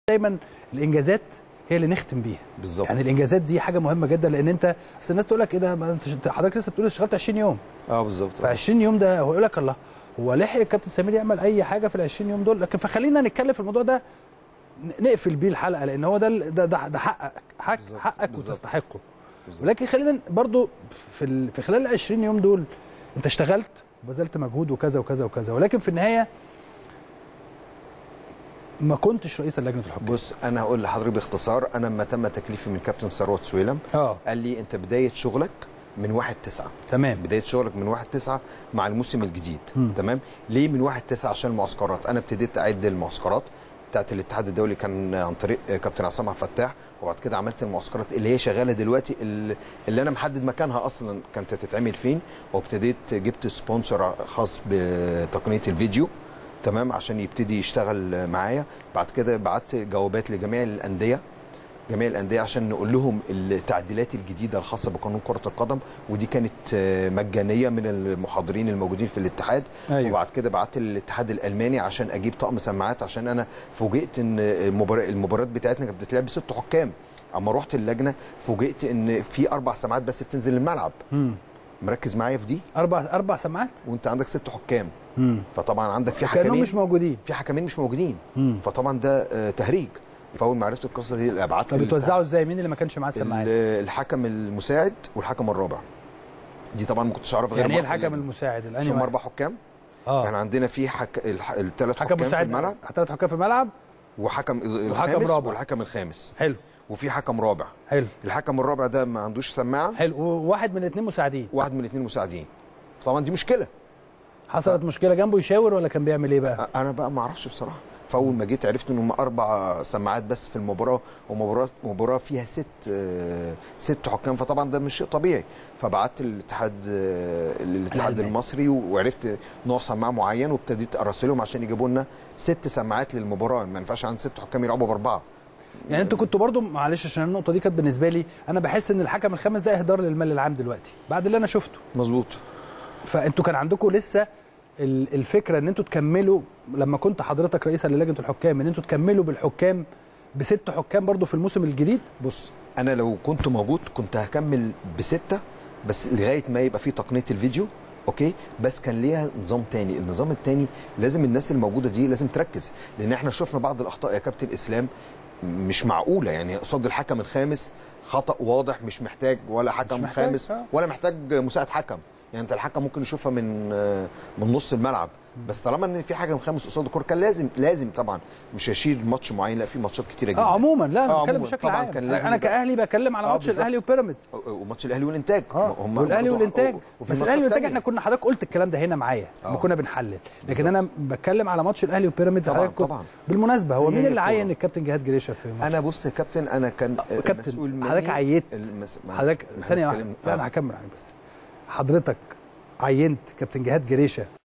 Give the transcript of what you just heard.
دايما الانجازات هي اللي نختم بيها بالظبط يعني الانجازات دي حاجه مهمه جدا لان انت اصل الناس تقول لك ايه ده ما انت حضرتك لسه بتقول اشتغلت 20 يوم اه بالظبط ف 20 يوم ده هو يقول لك الله هو لحق الكابتن سمير يعمل اي حاجه في ال 20 يوم دول لكن فخلينا نتكلم في الموضوع ده ن- نقفل بيه الحلقه لان هو ده ال- ده ده, ده حقك حق بالظبط، حقك بالظبط. وتستحقه بالظبط. ولكن خلينا برضو في ال... في خلال ال 20 يوم دول انت اشتغلت وبذلت مجهود وكذا وكذا وكذا ولكن في النهايه ما كنتش رئيس لجنه الحكام بص انا هقول لحضرتك باختصار انا لما تم تكليفي من كابتن ثروت سويلم اه قال لي انت بدايه شغلك من 1 9 تمام بدايه شغلك من 1 9 مع الموسم الجديد مم. تمام ليه من 1 9 عشان المعسكرات انا ابتديت اعد المعسكرات بتاعت الاتحاد الدولي كان عن طريق كابتن عصام عبد الفتاح وبعد كده عملت المعسكرات اللي هي شغاله دلوقتي اللي اللي انا محدد مكانها اصلا كانت هتتعمل فين وابتديت جبت سبونسر خاص بتقنيه الفيديو تمام عشان يبتدي يشتغل معايا بعد كده بعت جوابات لجميع الانديه جميع الانديه عشان نقول لهم التعديلات الجديده الخاصه بقانون كره القدم ودي كانت آه، مجانيه من المحاضرين الموجودين في الاتحاد أيوة. وبعد كده بعت للاتحاد الالماني عشان اجيب طقم سماعات عشان انا فوجئت ان المبار- المباريات بتاعتنا كانت بتتلعب بست حكام اما رحت اللجنه فوجئت ان في اربع سماعات بس بتنزل الملعب مم. مركز معايا في دي اربع اربع سماعات وانت عندك ست حكام مم. فطبعا عندك في كانهم حكمين مش موجودين في حكمين مش موجودين مم. فطبعا ده آه، تهريج فاول ما عرفت القصه دي ابعت طب بتوزعوا ازاي مين اللي ما كانش معاه السماعات ال- الحكم المساعد والحكم الرابع دي طبعا ما كنتش اعرفها غير يعني ايه مرة في الحكم اللجنة. المساعد مش الانهي هم واحد؟ اربع حكام اه يعني عندنا في حك... الح... الثلاث حكم حكام في مساعد الملعب ثلاث حكام في الملعب وحكم ال- وحكم الخامس رابع. والحكم الخامس حلو وفي حكم رابع حلو الحكم الرابع ده ما عندوش سماعه حلو وواحد من الاثنين مساعدين واحد من الاثنين مساعدين طبعا دي مشكله حصلت مشكله جنبه يشاور ولا كان بيعمل ايه بقى أ- انا بقى ما اعرفش بصراحه فاول ما جيت عرفت ان هم اربع سماعات بس في المباراه ومباراه مباراه فيها ست آه، ست حكام فطبعا ده مش شيء طبيعي فبعت الاتحاد آه، الاتحاد الألماني. المصري وعرفت نوع سماعه معين وابتديت اراسلهم عشان يجيبوا لنا ست سماعات للمباراه ما ينفعش عند ست حكام يلعبوا باربعه يعني انتوا كنتوا برضو معلش عشان النقطه دي كانت بالنسبه لي انا بحس ان الحكم الخامس ده اهدار للمال العام دلوقتي بعد اللي انا شفته مظبوط فانتوا كان عندكم لسه ال- الفكره ان انتوا تكملوا لما كنت حضرتك رئيسا للجنه الحكام ان انتوا تكملوا بالحكام بست حكام برضو في الموسم الجديد بص انا لو كنت موجود كنت هكمل بسته بس لغايه ما يبقى في تقنيه الفيديو اوكي بس كان ليها نظام تاني النظام التاني لازم الناس الموجوده دي لازم تركز لان احنا شفنا بعض الاخطاء يا كابتن اسلام مش معقوله يعني قصاد الحكم الخامس خطا واضح مش محتاج ولا حكم محتاج، خامس آه. ولا محتاج مساعد حكم يعني انت الحكم ممكن يشوفها من آه، من نص الملعب بس طالما ان في حكم خامس قصاد الكوره كان لازم لازم طبعا مش هشيل ماتش معين لا في ماتشات كتيره جدا اه عموما لا انا آه، بتكلم عموماً. بشكل طبعاً عام كان لازم انا يبقى- كاهلي بكلم على آه، ماتش بالظبط. الاهلي وبيراميدز وماتش الاهلي والانتاج اه هم والاهلي برضو- والانتاج وفي بس ماتشات الاهلي والانتاج تانية. احنا كنا حضرتك قلت الكلام ده هنا معايا لما آه. كنا بنحلل لكن بالظبط. انا بتكلم على ماتش الاهلي وبيراميدز طبعاً، حضرتك كنت- طبعاً. بالمناسبه هو هي مين هي اللي الكورة. عين الكابتن جهاد جريشه في الماتش انا بص يا كابتن انا كان آه، كابتن، مسؤول مني حضرتك عينت. المس... ما- حضرتك ما ثانيه واحده هنتكلم- لا آه. انا هكمل عليك بس حضرتك عينت كابتن جهاد جريشه